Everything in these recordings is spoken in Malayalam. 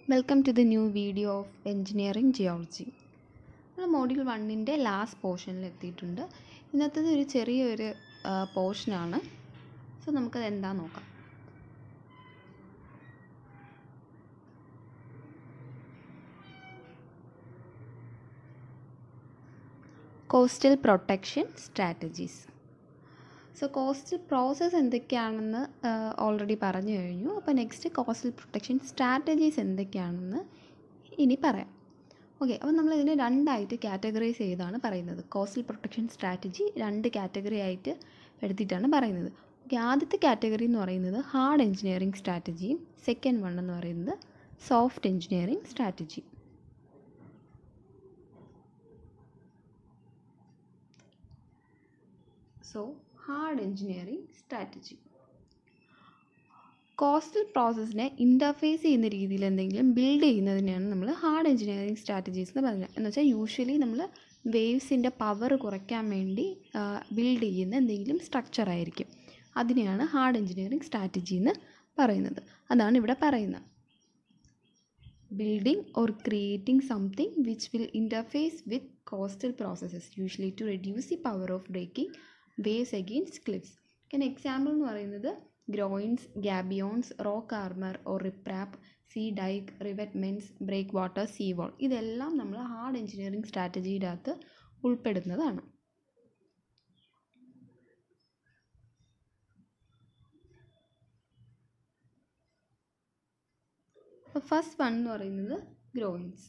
welcome to the new video of engineering geology നമ്മൾ മോഡ്യൂൾ വണ്ണിൻ്റെ ലാസ്റ്റ് പോർഷനിൽ എത്തിയിട്ടുണ്ട് ഇന്നത്തേത് ഒരു ചെറിയൊരു പോർഷനാണ് സോ നമുക്കത് എന്താ നോക്കാം coastal protection strategies so coastal process എന്തൊക്കെയാണെന്ന് ഓൾറെഡി പറഞ്ഞു കഴിഞ്ഞു അപ്പോൾ നെക്സ്റ്റ് കോസ്റ്റൽ പ്രൊട്ടക്ഷൻ സ്ട്രാറ്റജീസ് എന്തൊക്കെയാണെന്ന് ഇനി പറയാം ഓക്കെ അപ്പോൾ നമ്മൾ ഇതിനെ രണ്ടായിട്ട് കാറ്റഗറൈസ് ചെയ്താണ് പറയുന്നത് കോസ്റ്റൽ പ്രൊട്ടക്ഷൻ സ്ട്രാറ്റജി രണ്ട് കാറ്റഗറി ആയിട്ട് എടുത്തിട്ടാണ് പറയുന്നത് ഓക്കെ ആദ്യത്തെ കാറ്റഗറി എന്ന് പറയുന്നത് ഹാർഡ് എഞ്ചിനീയറിംഗ് സ്ട്രാറ്റജിയും സെക്കൻഡ് വൺ എന്ന് പറയുന്നത് soft engineering strategy so hard engineering strategy coastal പ്രോസസ്സിനെ ഇൻ്റർഫേസ് ചെയ്യുന്ന രീതിയിൽ എന്തെങ്കിലും ബിൽഡ് ചെയ്യുന്നതിനെയാണ് നമ്മൾ ഹാർഡ് എഞ്ചിനീയറിംഗ് സ്ട്രാറ്റജീസ് എന്ന് പറയുന്നത് എന്ന് വെച്ചാൽ യൂഷ്വലി നമ്മൾ വേവ്സിൻ്റെ പവർ കുറയ്ക്കാൻ വേണ്ടി ബിൽഡ് ചെയ്യുന്ന എന്തെങ്കിലും സ്ട്രക്ചർ ആയിരിക്കും അതിനെയാണ് ഹാർഡ് എഞ്ചിനീയറിംഗ് സ്ട്രാറ്റജി എന്ന് പറയുന്നത് അതാണ് ഇവിടെ പറയുന്നത് building or creating something which will interface with coastal processes usually to reduce the power of breaking waves against cliffs പിന്നെ എക്സാമ്പിൾ എന്ന് പറയുന്നത് groynes gabions rock armour or riprap sea dike revetments breakwater sea wall ഇതെല്ലാം നമ്മൾ ഹാർഡ് എഞ്ചിനീയറിംഗ് സ്ട്രാറ്റജിയുടെ അകത്ത് ഉൾപ്പെടുന്നതാണ് ഫസ്റ്റ് വൺ എന്ന് പറയുന്നത് groynes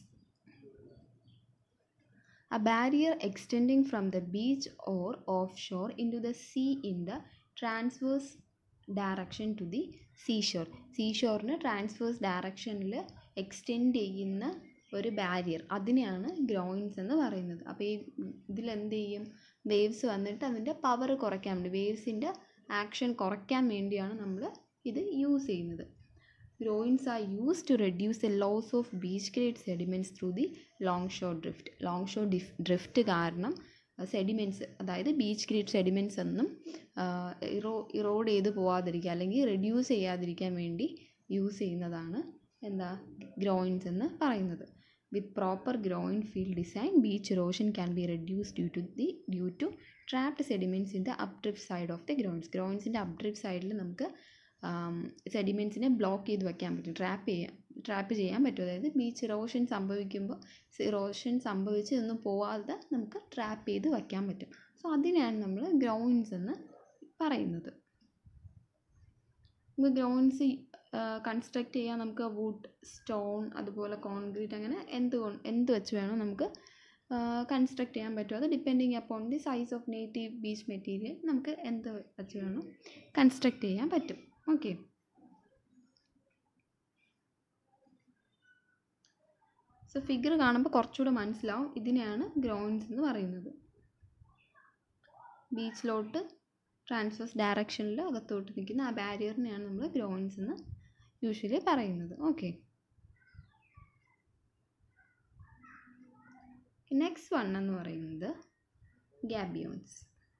a barrier extending from the beach or offshore into the sea in the transverse direction to the seashore സീഷോറിന് ട്രാൻസ്വേഴ്സ് ഡയറക്ഷനിൽ എക്സ്റ്റെൻഡ് ചെയ്യുന്ന ഒരു ബാരിയർ അതിനെയാണ് ഗ്രോയിൻസ് എന്ന് പറയുന്നത് അപ്പോൾ ഈ ഇതിലെന്ത് ചെയ്യും വേവ്സ് വന്നിട്ട് അതിൻ്റെ പവർ കുറയ്ക്കാൻ വേണ്ടി വേവ്സിൻ്റെ ആക്ഷൻ കുറയ്ക്കാൻ വേണ്ടിയാണ് നമ്മൾ ഇത് യൂസ് ചെയ്യുന്നത് groynes are use to reduce the loss of beach grade sediments through the long shore drift long shore ഡിഫ് ഡ്രിഫ്റ്റ് കാരണം സെഡിമെൻറ്റ്സ് അതായത് ബീച്ച് ഗ്രേഡ് സെഡിമെൻറ്റ്സ് ഒന്നും ഇറോ ഇറോഡ് ചെയ്ത് പോവാതിരിക്കുക അല്ലെങ്കിൽ റെഡ്യൂസ് ചെയ്യാതിരിക്കാൻ വേണ്ടി യൂസ് ചെയ്യുന്നതാണ് എന്താ ഗ്രോയിൻസ് എന്ന് പറയുന്നത് with proper groyne field design beach erosion can be reduce due to the due to trapped sediments in the up drift side of the groynes ഗ്രോയിൻസിൻ്റെ അപ് ഡ്രിഫ്റ്റ് സൈഡിൽ നമുക്ക് സെഡിമെൻറ്റ്സിനെ ബ്ലോക്ക് ചെയ്ത് വെക്കാൻ പറ്റും ട്രാപ്പ് ചെയ്യാൻ ട്രാപ്പ് ചെയ്യാൻ പറ്റും അതായത് ബീച്ച് ഇറോഷൻ സംഭവിക്കുമ്പോൾ ഇറോഷൻ സംഭവിച്ച് ഒന്നും പോവാതെ നമുക്ക് ട്രാപ്പ് ചെയ്ത് വയ്ക്കാൻ പറ്റും സോ അതിനെയാണ് നമ്മൾ ഗ്രൗണ്ട്സ് എന്ന് പറയുന്നത് നമുക്ക് ഗ്രൗണ്ട്സ് കൺസ്ട്രക്റ്റ് ചെയ്യാൻ നമുക്ക് വുഡ് സ്റ്റോൺ അതുപോലെ കോൺക്രീറ്റ് അങ്ങനെ എന്ത് എന്ത് വെച്ച് വേണോ നമുക്ക് കൺസ്ട്രക്ട് ചെയ്യാൻ പറ്റും അത് depending upon the size of native beach material നമുക്ക് എന്ത് വെച്ച് വേണോ കൺസ്ട്രക്ട് ചെയ്യാൻ പറ്റും ഓക്കെ സോ ഫിഗർ കാണുമ്പോൾ കുറച്ചുകൂടെ മനസ്സിലാവും ഇതിനെയാണ് ഗ്രൗണ്ട്സ് എന്ന് പറയുന്നത് ബീച്ചിലോട്ട് ട്രാൻസ്ഫേഴ്സ് ഡയറക്ഷനിൽ അകത്തോട്ട് നിൽക്കുന്ന ആ ബാരിയറിനെയാണ് നമ്മൾ ഗ്രൗണ്ട്സ് എന്ന് യൂഷ്വലി പറയുന്നത് ഓക്കെ നെക്സ്റ്റ് വൺ എന്ന് പറയുന്നത് ഗ്യാബിയോൺസ്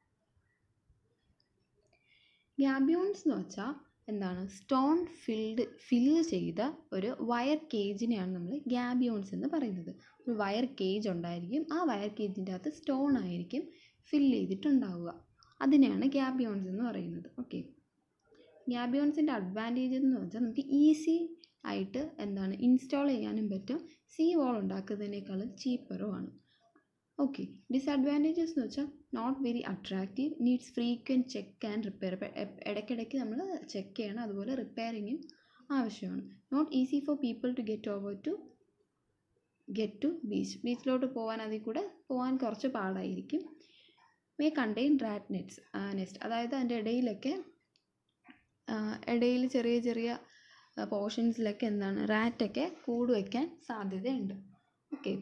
ഗ്യാബിയോൺസ് എന്ന് വെച്ചാൽ എന്താണ് സ്റ്റോൺ ഫിൽഡ് ഫില്ല് ചെയ്ത ഒരു വയർ കേജിനെയാണ് നമ്മൾ ഗ്യാബിയോൺസ് എന്ന് പറയുന്നത് ഒരു വയർ കേജ് ഉണ്ടായിരിക്കും ആ വയർ കേജിൻ്റെ അകത്ത് സ്റ്റോൺ ആയിരിക്കും ഫില്ല് ചെയ്തിട്ടുണ്ടാവുക അതിനെയാണ് ഗ്യാബിയോൺസ് എന്ന് പറയുന്നത് ഓക്കെ ഗ്യാബിയോൺസിൻ്റെ അഡ്വാൻറ്റേജ് എന്ന് വെച്ചാൽ നമുക്ക് ഈസി ആയിട്ട് എന്താണ് ഇൻസ്റ്റാൾ ചെയ്യാനും പറ്റും സീ വാൾ ഉണ്ടാക്കുന്നതിനേക്കാളും ചീപ്പറുമാണ് ഓക്കെ ഡിസഡ്വാൻറ്റേജസ് എന്ന് വെച്ചാൽ not very attractive needs frequent check and repair ഇടയ്ക്കിടയ്ക്ക് നമ്മൾ ചെക്ക് ചെയ്യണം അതുപോലെ റിപ്പയറിങ്ങും ആവശ്യമാണ് not easy for people to get over to get to beach ബീച്ചിലോട്ട് പോകാൻ അതിൽ കൂടെ പോകാൻ കുറച്ച് പാടായിരിക്കും may contain rat nets nest അതായത് അതിൻ്റെ ഇടയിലൊക്കെ ഇടയിൽ ചെറിയ ചെറിയ പോർഷൻസിലൊക്കെ എന്താണ് റാറ്റൊക്കെ കൂട് വയ്ക്കാൻ സാധ്യതയുണ്ട് ഓക്കെ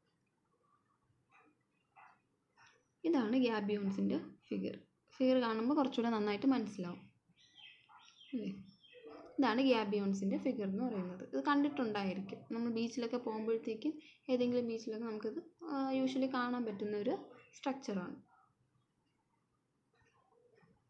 ഇതാണ് ഗ്യാബിയോൺസിൻ്റെ ഫിഗർ ഫിഗർ കാണുമ്പോൾ കുറച്ചുകൂടെ നന്നായിട്ട് മനസ്സിലാവും അല്ലേ ഇതാണ് ഗ്യാബിയോൺസിൻ്റെ ഫിഗർ എന്ന് പറയുന്നത് ഇത് കണ്ടിട്ടുണ്ടായിരിക്കും നമ്മൾ ബീച്ചിലൊക്കെ പോകുമ്പോഴത്തേക്കും ഏതെങ്കിലും ബീച്ചിലൊക്കെ നമുക്കിത് യൂഷ്വലി കാണാൻ പറ്റുന്ന ഒരു സ്ട്രക്ചറാണ്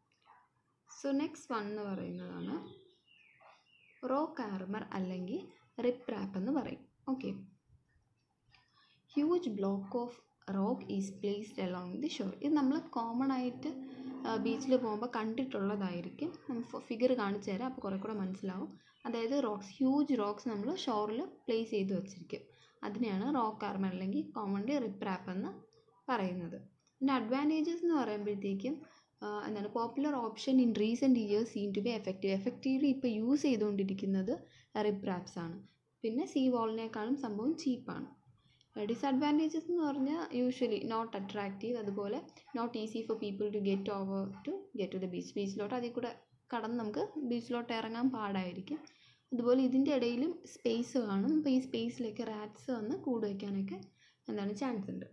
സോ നെക്സ്റ്റ് വൺ എന്ന് പറയുന്നതാണ് റോക്ക് ആർമർ അല്ലെങ്കിൽ റിപ്പ് റാപ്പ് എന്ന് പറയും okay huge block of rock is placed along the shore ഇത് നമ്മൾ കോമൺ ആയിട്ട് ബീച്ചിൽ പോകുമ്പോൾ കണ്ടിട്ടുള്ളതായിരിക്കും ഫിഗർ കാണിച്ചു തരാം അപ്പോൾ കുറേ കൂടെ മനസ്സിലാവും അതായത് റോക്സ് ഹ്യൂജ് റോക്സ് നമ്മൾ ഷോറിൽ പ്ലേസ് ചെയ്ത് വെച്ചിരിക്കും അതിനെയാണ് റോക്ക് ആർമർ അല്ലെങ്കിൽ കോമൺലി റിപ്പ് റാപ്പ് എന്ന് പറയുന്നത് പിന്നെ അഡ്വാൻറ്റേജസ് എന്ന് പറയുമ്പോഴത്തേക്കും എന്താണ് popular option in recent years seen to be effective effectively ഇപ്പോൾ യൂസ് ചെയ്തുകൊണ്ടിരിക്കുന്നത് റിപ്പ് റാപ്സ് ആണ് പിന്നെ സീ വാളിനേക്കാളും സംഭവം ചീപ്പാണ് ഡിസഡ്വാൻറ്റേജസ് എന്ന് പറഞ്ഞാൽ യൂഷ്വലി നോട്ട് അട്രാക്റ്റീവ് അതുപോലെ not easy for people to get over to get to the beach ബീച്ചിലോട്ട് അതിൽ കൂടെ കടന്ന് നമുക്ക് ബീച്ചിലോട്ട് ഇറങ്ങാൻ പാടായിരിക്കും അതുപോലെ ഇതിൻ്റെ ഇടയിലും സ്പേസ് കാണും അപ്പോൾ ഈ സ്പേസിലേക്ക് റാറ്റ്സ് വന്ന് കൂട് വയ്ക്കാനൊക്കെ എന്താണ് ചാൻസ് ഉണ്ട്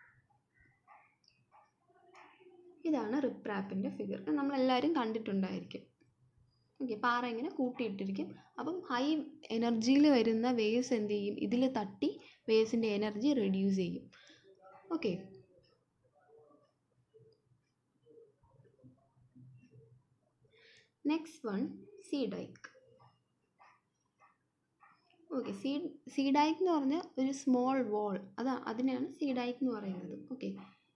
ഇതാണ് റിപ്പ് റാപ്പിൻ്റെ ഫിഗർ നമ്മളെല്ലാവരും കണ്ടിട്ടുണ്ടായിരിക്കും ഓക്കെ പാറ ഇങ്ങനെ കൂട്ടിയിട്ടിരിക്കും അപ്പം ഹൈ എനർജിയിൽ വരുന്ന വേവ്സ് എന്ത് ചെയ്യും ഇതിൽ തട്ടി വേവ്സിൻ്റെ എനർജി റെഡ്യൂസ് ചെയ്യും okay next one sea dike okay sea sea dike എന്ന് പറഞ്ഞാൽ ഒരു സ്മോൾ വാൾ അതാ അതിനെയാണ് സീ ഡൈക്ക് എന്ന് പറയുന്നത് okay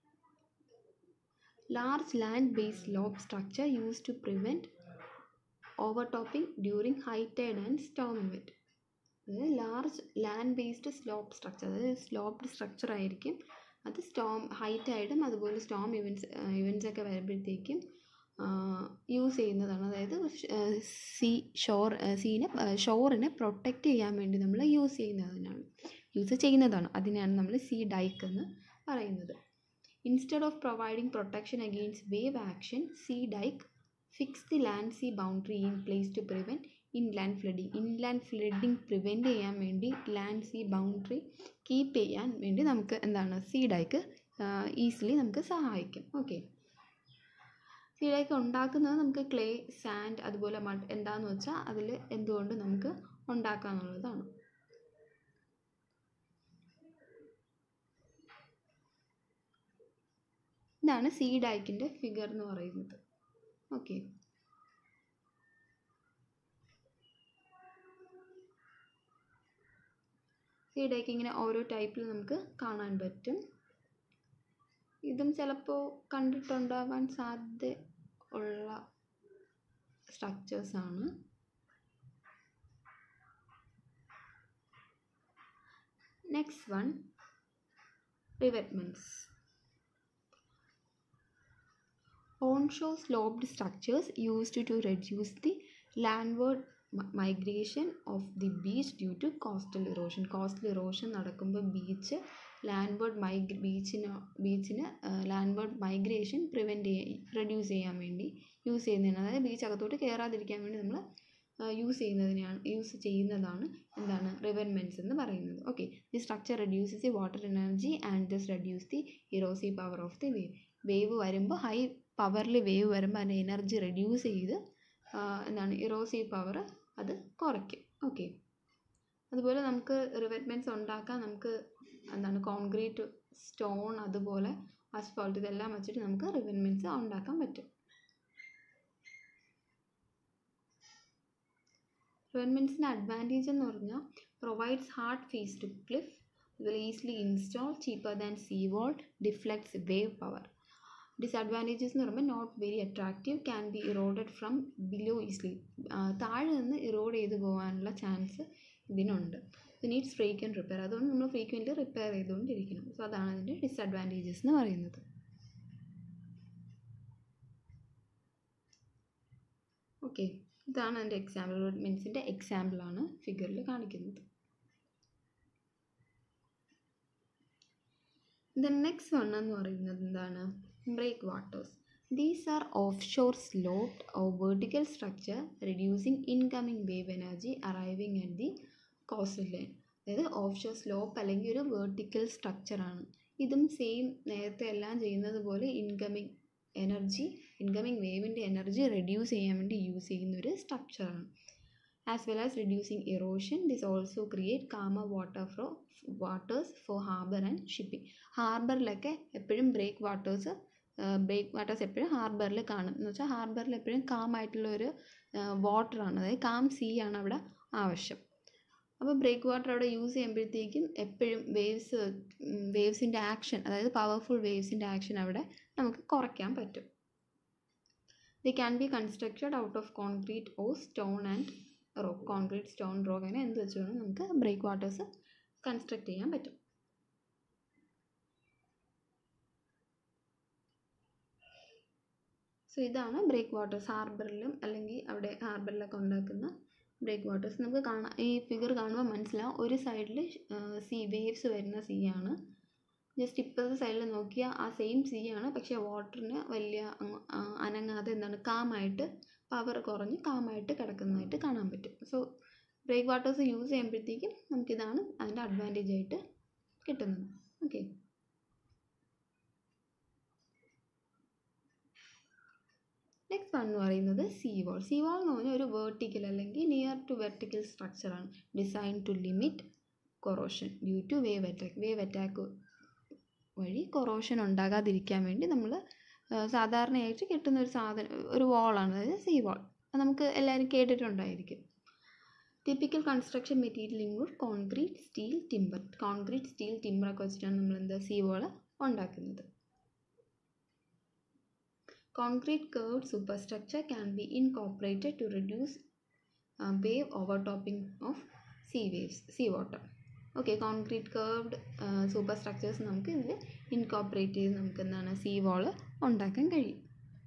large land based lobe structure use to prevent overtopping during high tide and storm event അതായത് large land based slope structure അതായത് സ്ലോപ്ഡ് സ്ട്രക്ചർ ആയിരിക്കും അത് സ്റ്റോം ഹൈ ടൈഡും അതുപോലെ സ്റ്റോം ഇവൻറ്റ്സ് ഇവൻറ്റ്സ് ഒക്കെ വരുമ്പോഴത്തേക്കും യൂസ് ചെയ്യുന്നതാണ് അതായത് സീ ഷോർ സീനെ ഷോറിനെ പ്രൊട്ടക്റ്റ് ചെയ്യാൻ വേണ്ടി നമ്മൾ യൂസ് ചെയ്യുന്നതിനാണ് യൂസ് ചെയ്യുന്നതാണ് അതിനെയാണ് നമ്മൾ സീ ഡൈക്ക് എന്ന് പറയുന്നത് instead of providing protection against wave action sea dike fix the land sea boundary in place to prevent inland flooding inland flooding prevent ചെയ്യാൻ വേണ്ടി ലാൻഡ് സീ ബൗണ്ടറി കീപ്പ് ചെയ്യാൻ വേണ്ടി നമുക്ക് എന്താണ് സീ ഡൈക്ക് ഈസിലി നമുക്ക് സഹായിക്കും ഓക്കെ സീ ഡൈക്ക് ഉണ്ടാക്കുന്നത് നമുക്ക് ക്ലേ സാൻഡ് അതുപോലെ മഡ് എന്താണെന്ന് വെച്ചാൽ അതിൽ എന്തുകൊണ്ട് നമുക്ക് ഉണ്ടാക്കാമെന്നുള്ളതാണ് ഇതാണ് സീ ഡൈക്കിൻ്റെ ഫിഗർ എന്ന് പറയുന്നത് ഓക്കെ സീ ഡൈക്ക് ഇങ്ങനെ ഓരോ ടൈപ്പിൽ നമുക്ക് കാണാൻ പറ്റും ഇതും ചിലപ്പോൾ കണ്ടിട്ടുണ്ടാവാൻ സാധ്യത ഉള്ള സ്ട്രക്ചേഴ്സാണ് next one revetments onshore sloped structures used to reduce the landward migration of the beach due to coastal erosion coastal erosion നടക്കുമ്പോൾ ബീച്ച് ലാൻഡ്വേർഡ് മൈഗ്ര ബീച്ചിന് ബീച്ചിന് ലാൻഡ്വേർഡ് മൈഗ്രേഷൻ പ്രിവെൻറ്റ് ചെയ്യാൻ റെഡ്യൂസ് ചെയ്യാൻ വേണ്ടി യൂസ് ചെയ്യുന്നതിന് അതായത് ബീച്ച് അകത്തോട്ട് കയറാതിരിക്കാൻ വേണ്ടി നമ്മൾ യൂസ് ചെയ്യുന്നതിനെയാണ് യൂസ് ചെയ്യുന്നതാണ് എന്താണ് റിവെൻമെൻറ്റ്സ് എന്ന് പറയുന്നത് okay the structure reduces the water energy and this reduce the erosive power of the wave wave വരുമ്പോൾ ഹൈ പവറിൽ വേവ് വരുമ്പോൾ അതിൻ്റെ എനർജി റെഡ്യൂസ് ചെയ്ത് എന്താണ് ഇറോസീവ് പവർ അത് കുറയ്ക്കും ഓക്കെ അതുപോലെ നമുക്ക് റിവെറ്റ്മെൻറ്റ്സ് ഉണ്ടാക്കാൻ നമുക്ക് എന്താണ് കോൺക്രീറ്റ് സ്റ്റോൺ അതുപോലെ അസ്ഫാൾട്ട് ഇതെല്ലാം വെച്ചിട്ട് നമുക്ക് റിവെറ്റ്മെൻറ്റ്സ് ഉണ്ടാക്കാൻ പറ്റും റിവെറ്റ്മെൻറ്റ്സിൻ്റെ അഡ്വാൻറ്റേജ് എന്ന് പറഞ്ഞാൽ provides hard face to cliff അതുപോലെ easily install cheaper than sea wall deflects wave power disadvantages എന്ന് പറയുമ്പോൾ not very attractive can be eroded from below easily താഴെ നിന്ന് ഇറോഡ് ചെയ്ത് പോകാനുള്ള ചാൻസ് ഇതിനുണ്ട് ഇത് നീഡ്സ് ഫ്രീക്വൻറ്റ് റിപ്പയർ അതുകൊണ്ട് നമ്മൾ ഫ്രീക്വൻ്റ്ലി റിപ്പയർ ചെയ്തുകൊണ്ടിരിക്കണം സോ അതാണ് അതിൻ്റെ ഡിസഡ്വാൻറ്റേജസ് എന്ന് പറയുന്നത് ഓക്കെ ഇതാണ് എൻ്റെ എക്സാമ്പിൾ മീൻസിൻ്റെ എക്സാമ്പിളാണ് ഫിഗറിൽ കാണിക്കുന്നത് ദ നെക്സ്റ്റ് വൺ എന്ന് പറയുന്നത് എന്താണ് breakwaters these are offshore sloped or vertical structure reducing incoming wave energy arriving at the coastal line അതായത് ഓഫ് ഷോർ സ്ലോപ്പ് അല്ലെങ്കിൽ ഒരു വെർട്ടിക്കൽ സ്ട്രക്ചറാണ് ഇതും സെയിം നേരത്തെ എല്ലാം ചെയ്യുന്നത് പോലെ ഇൻകമ്മിങ് എനർജി ഇൻകമ്മിങ് വേവിൻ്റെ എനർജി റെഡ്യൂസ് ചെയ്യാൻ വേണ്ടി യൂസ് ചെയ്യുന്ന ഒരു സ്ട്രക്ചറാണ് as well as reducing erosion this also create calmer water flow waters for harbour and shipping ഹാർബറിലൊക്കെ എപ്പോഴും ബ്രേക്ക് വാട്ടേഴ്സ് ബ്രേക്ക് വാട്ടേഴ്സ് എപ്പോഴും ഹാർബറിൽ കാണും എന്ന് വെച്ചാൽ ഹാർബറിൽ എപ്പോഴും കാം ആയിട്ടുള്ള ഒരു വാട്ടറാണ് അതായത് കാം സീ ആണ് അവിടെ ആവശ്യം അപ്പോൾ ബ്രേക്ക് വാട്ടർ അവിടെ യൂസ് ചെയ്യുമ്പോഴത്തേക്കും എപ്പോഴും വേവ്സ് വേവ്സിൻ്റെ ആക്ഷൻ അതായത് പവർഫുൾ വേവ്സിൻ്റെ ആക്ഷൻ അവിടെ നമുക്ക് കുറയ്ക്കാൻ പറ്റും the can be constructed out of concrete or stone and rock concrete stone rock അങ്ങനെ എന്ത് വെച്ച് വേണം നമുക്ക് ബ്രേക്ക് വാട്ടേഴ്സ് കൺസ്ട്രക്ട് ചെയ്യാൻ പറ്റും സോ ഇതാണ് ബ്രേക്ക് വാട്ടേഴ്സ് ഹാർബറിലും അല്ലെങ്കിൽ അവിടെ ഹാർബറിലൊക്കെ ഉണ്ടാക്കുന്ന ബ്രേക്ക് വാട്ടേഴ്സ് നമുക്ക് കാണാം ഈ ഫിഗർ കാണുമ്പോൾ മനസ്സിലാവും ഒരു സൈഡിൽ സീ വേവ്സ് വരുന്ന സീ ആണ് ജസ്റ്റ് ഇപ്പോഴത്തെ സൈഡിൽ നോക്കിയാൽ ആ സെയിം സീ ആണ് പക്ഷേ വാട്ടറിന് വലിയ അങ്ങ് ആ അനങ്ങാതെ എന്താണ് കാമായിട്ട് പവർ കുറഞ്ഞ് കാമായിട്ട് കിടക്കുന്നതായിട്ട് കാണാൻ പറ്റും സോ ബ്രേക്ക് വാട്ടേഴ്സ് യൂസ് ചെയ്യുമ്പോഴത്തേക്കും നമുക്കിതാണ് അതിൻ്റെ അഡ്വാൻറ്റേജ് ആയിട്ട് കിട്ടുന്നത് ഓക്കെ നെക്സ്റ്റ് വൺ എന്ന് പറയുന്നത് സീ വാൾ സീ വാൾ എന്ന് പറഞ്ഞാൽ ഒരു വേർട്ടിക്കൽ അല്ലെങ്കിൽ നിയർ ടു വെർട്ടിക്കൽ സ്ട്രക്ചറാണ് design to limit corrosion due to wave attack wave attack വഴി കൊറോഷൻ ഉണ്ടാകാതിരിക്കാൻ വേണ്ടി നമ്മൾ സാധാരണയായിട്ട് കിട്ടുന്ന ഒരു സാധനം ഒരു വാളാണ് അതായത് സീ വാൾ അത് നമുക്ക് എല്ലാവരും കേട്ടിട്ടുണ്ടായിരിക്കും typical construction material include concrete steel timber concrete steel ടിമ്പറൊക്കെ വെച്ചിട്ടാണ് നമ്മൾ എന്താ സീ വാൾ ഉണ്ടാക്കുന്നത് concrete curved superstructure can be incorporated to reduce uh, wave overtopping of sea waves sea water okay concrete curved super structures നമുക്ക് ഇതിൽ ഇൻകോപ്പറേറ്റ് ചെയ്ത് നമുക്ക് എന്താണ് സീ വാള് ഉണ്ടാക്കാൻ കഴിയും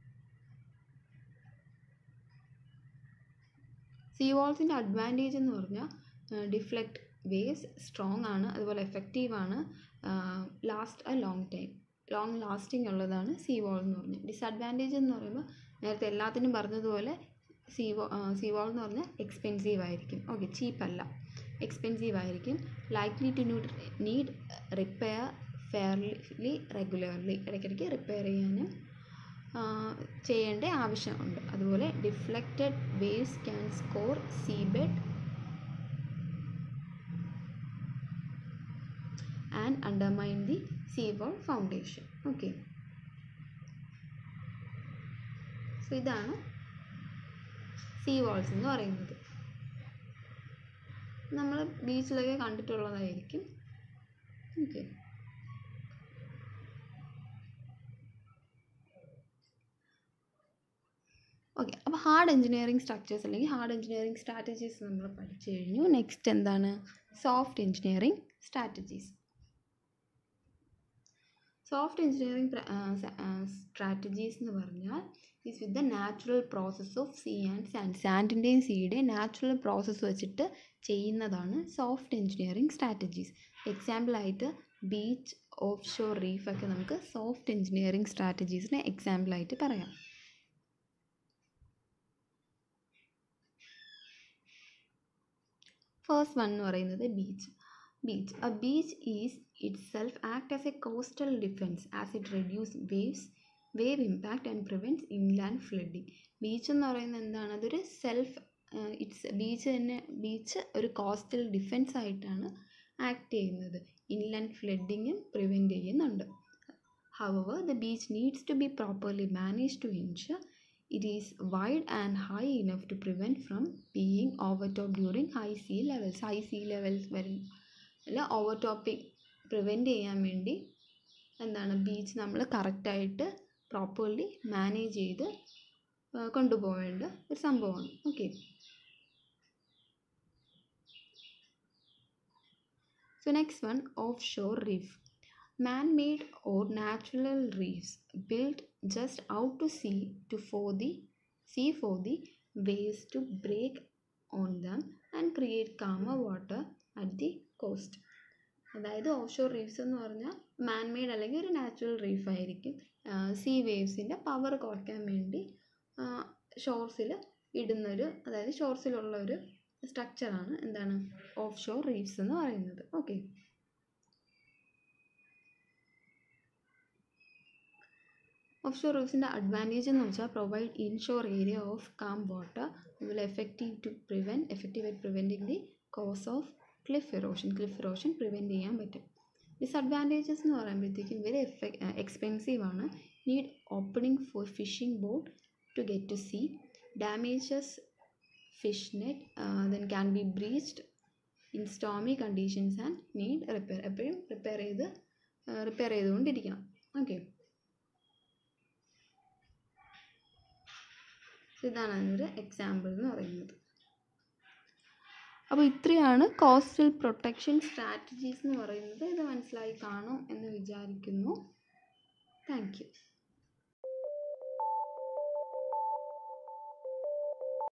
സീ വാൾസിൻ്റെ അഡ്വാൻറ്റേജ് എന്ന് പറഞ്ഞാൽ ഡിഫ്ലക്റ്റ് വേവ്സ് സ്ട്രോങ് ആണ് അതുപോലെ എഫക്റ്റീവ് ആണ് last a long time long lasting ഉള്ളതാണ് സീ വാൾ എന്ന് പറഞ്ഞാൽ ഡിസഡ്വാൻറ്റേജ് എന്ന് പറയുമ്പോൾ നേരത്തെ എല്ലാത്തിനും പറഞ്ഞതുപോലെ സീ വാ സീ വാൾ എന്ന് പറഞ്ഞാൽ എക്സ്പെൻസീവ് ആയിരിക്കും ഓക്കെ ചീപ്പല്ല എക്സ്പെൻസീവ് ആയിരിക്കും likely to need repair fairly regularly ഇടയ്ക്കിടയ്ക്ക് റിപ്പയർ ചെയ്യാനും ചെയ്യേണ്ട ആവശ്യമുണ്ട് അതുപോലെ deflected waves can scour sea bed and undermine the sea wall foundation okay so ഇതാണ് സീ വാൾസ് എന്ന് പറയുന്നത് നമ്മൾ ബീച്ചിലൊക്കെ കണ്ടിട്ടുള്ളതായിരിക്കും ഓക്കെ ഓക്കെ അപ്പോൾ ഹാർഡ് എഞ്ചിനീയറിംഗ് സ്ട്രക്ചേഴ്സ് അല്ലെങ്കിൽ ഹാർഡ് എഞ്ചിനീയറിംഗ് സ്ട്രാറ്റജീസ് നമ്മൾ പഠിച്ചു കഴിഞ്ഞു നെക്സ്റ്റ് എന്താണ് soft engineering strategies soft engineering strategies എന്ന് പറഞ്ഞാൽ is with the natural process of sea and sand സാൻഡിൻ്റെയും സീയുടെയും നാച്ചുറൽ പ്രോസസ്സ് വെച്ചിട്ട് ചെയ്യുന്നതാണ് സോഫ്റ്റ് എഞ്ചിനീയറിംഗ് സ്ട്രാറ്റജീസ് എക്സാമ്പിളായിട്ട് ബീച്ച് ഓഫ് ഷോർ റീഫ് ഒക്കെ നമുക്ക് സോഫ്റ്റ് എഞ്ചിനീയറിംഗ് സ്ട്രാറ്റജീസിന് എക്സാമ്പിളായിട്ട് പറയാം ഫസ്റ്റ് വൺ എന്ന് പറയുന്നത് beach beach a beach is itself act as a coastal defence as it reduce waves wave impact and prevents inland flooding beach എന്ന് പറയുന്നത് എന്താണ് അതൊരു സെൽഫ് ഇറ്റ്സ് ബീച്ച് തന്നെ ബീച്ച് ഒരു കോസ്റ്റൽ ഡിഫെൻസ് ആയിട്ടാണ് ആക്ട് ചെയ്യുന്നത് ഇൻലാൻഡ് ഫ്ലഡിങ്ങും പ്രിവെൻറ്റ് ചെയ്യുന്നുണ്ട് however the beach needs to be properly manage to ensure it is wide and high enough to prevent from being overtopped during high sea levels high sea levels വരും അല്ല ഓവർടോപ്പിംഗ് പ്രിവെൻറ്റ് ചെയ്യാൻ വേണ്ടി എന്താണ് ബീച്ച് നമ്മൾ കറക്റ്റായിട്ട് പ്രോപ്പർലി മാനേജ് ചെയ്ത് കൊണ്ടുപോകേണ്ട ഒരു സംഭവമാണ് okay so next one offshore reef man-made or natural reefs built just out to sea to for the sea for the waves to break on them and create calmer water at the coast അതായത് ഓഫ് ഷോർ റീഫ്സ് എന്ന് പറഞ്ഞാൽ മാൻമെയ്ഡ് അല്ലെങ്കിൽ ഒരു നാച്ചുറൽ റീഫ് ആയിരിക്കും സീ വേവ്സിൻ്റെ പവർ കുറയ്ക്കാൻ വേണ്ടി ഷോർസിൽ ഇടുന്നൊരു അതായത് ഷോർസിലുള്ള ഒരു സ്ട്രക്ചറാണ് എന്താണ് ഓഫ് ഷോർ റീഫ്സ് എന്ന് പറയുന്നത് ഓക്കെ ഓഫ് ഷോർ റീഫ്സിൻ്റെ അഡ്വാൻറ്റേജ് എന്ന് വെച്ചാൽ provide inshore area of calm water അതുപോലെ effective to prevent effective at preventing the cause of cliff erosion cliff erosion prevent ചെയ്യാൻ പറ്റും ഡിസഡ്വാൻറ്റേജസ് എന്ന് പറയുമ്പോഴത്തേക്കും വെരി എഫക് എക്സ്പെൻസീവ് ആണ് need opening for fishing boat to get to sea damages fish net then can be breached in stormy conditions and need repair എപ്പോഴും റിപ്പയർ ചെയ്ത് റിപ്പയർ ചെയ്തുകൊണ്ടിരിക്കണം ഓക്കെ ഇതാണ് അതിനൊരു എക്സാമ്പിൾ എന്ന് പറയുന്നത് അപ്പോൾ ഇത്രയാണ് കോസ്റ്റൽ പ്രൊട്ടക്ഷൻ സ്ട്രാറ്റജീസ് എന്ന് പറയുന്നത് ഇത് മനസ്സിലായി കാണും എന്ന് വിചാരിക്കുന്നു താങ്ക് യു